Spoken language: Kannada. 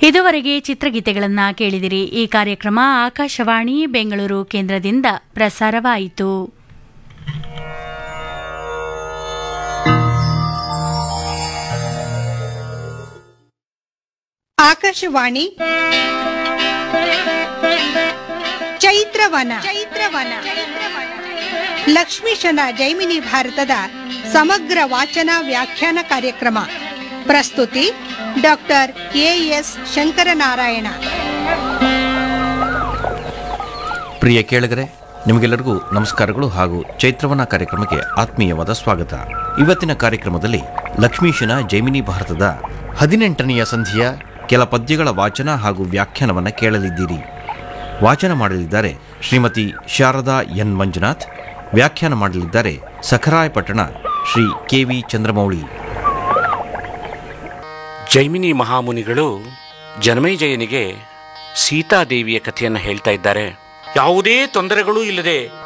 ಇದುವರೆಗೆ ಚಿತ್ರಗೀತೆಗಳನ್ನ ಕೇಳಿದಿರಿ ಈ ಕಾರ್ಯಕ್ರಮ ಆಕಾಶವಾಣಿ ಬೆಂಗಳೂರು ಕೇಂದ್ರದಿಂದ ಪ್ರಸಾರವಾಯಿತು ಆಕಾಶವಾಣಿ ಚೈತ್ರವನ ಚೈತ್ರವನ ಲಕ್ಷ್ಮೀಶನ ಜೈಮಿನಿ ಭಾರತದ ಸಮಗ್ರ ವಾಚನ ವ್ಯಾಖ್ಯಾನ ಕಾರ್ಯಕ್ರಮ ಪ್ರಸ್ತುತಿ ಡಾಕ್ಟರ್ ಎ ಎಸ್ ಶಂಕರನಾರಾಯಣ ಪ್ರಿಯ ಕೇಳಿಗರೆ ನಿಮಗೆಲ್ಲರಿಗೂ ನಮಸ್ಕಾರಗಳು ಹಾಗೂ ಚೈತ್ರವನ ಕಾರ್ಯಕ್ರಮಕ್ಕೆ ಆತ್ಮೀಯವಾದ ಸ್ವಾಗತ ಇವತ್ತಿನ ಕಾರ್ಯಕ್ರಮದಲ್ಲಿ ಲಕ್ಷ್ಮೀಶನ ಜೈಮಿನಿ ಭಾರತದ ಹದಿನೆಂಟನೆಯ ಸಂಧಿಯ ಕೆಲ ಪದ್ಯಗಳ ವಾಚನ ಹಾಗೂ ವ್ಯಾಖ್ಯಾನವನ್ನು ಕೇಳಲಿದ್ದೀರಿ ವಾಚನ ಮಾಡಲಿದ್ದಾರೆ ಶ್ರೀಮತಿ ಶಾರದಾ ಎನ್ ಮಂಜುನಾಥ್ ವ್ಯಾಖ್ಯಾನ ಮಾಡಲಿದ್ದಾರೆ ಸಖರಾಯಪಟ್ಟಣ ಶ್ರೀ ಕೆ ವಿ ಚಂದ್ರಮೌಳಿ ಜೈಮಿನಿ ಮಹಾಮುನಿಗಳು ಜನಮೇಜಯನಿಗೆ ಸೀತಾದೇವಿಯ ಕಥೆಯನ್ನು ಹೇಳ್ತಾ ಇದ್ದಾರೆ ಯಾವುದೇ ತೊಂದರೆಗಳೂ ಇಲ್ಲದೆ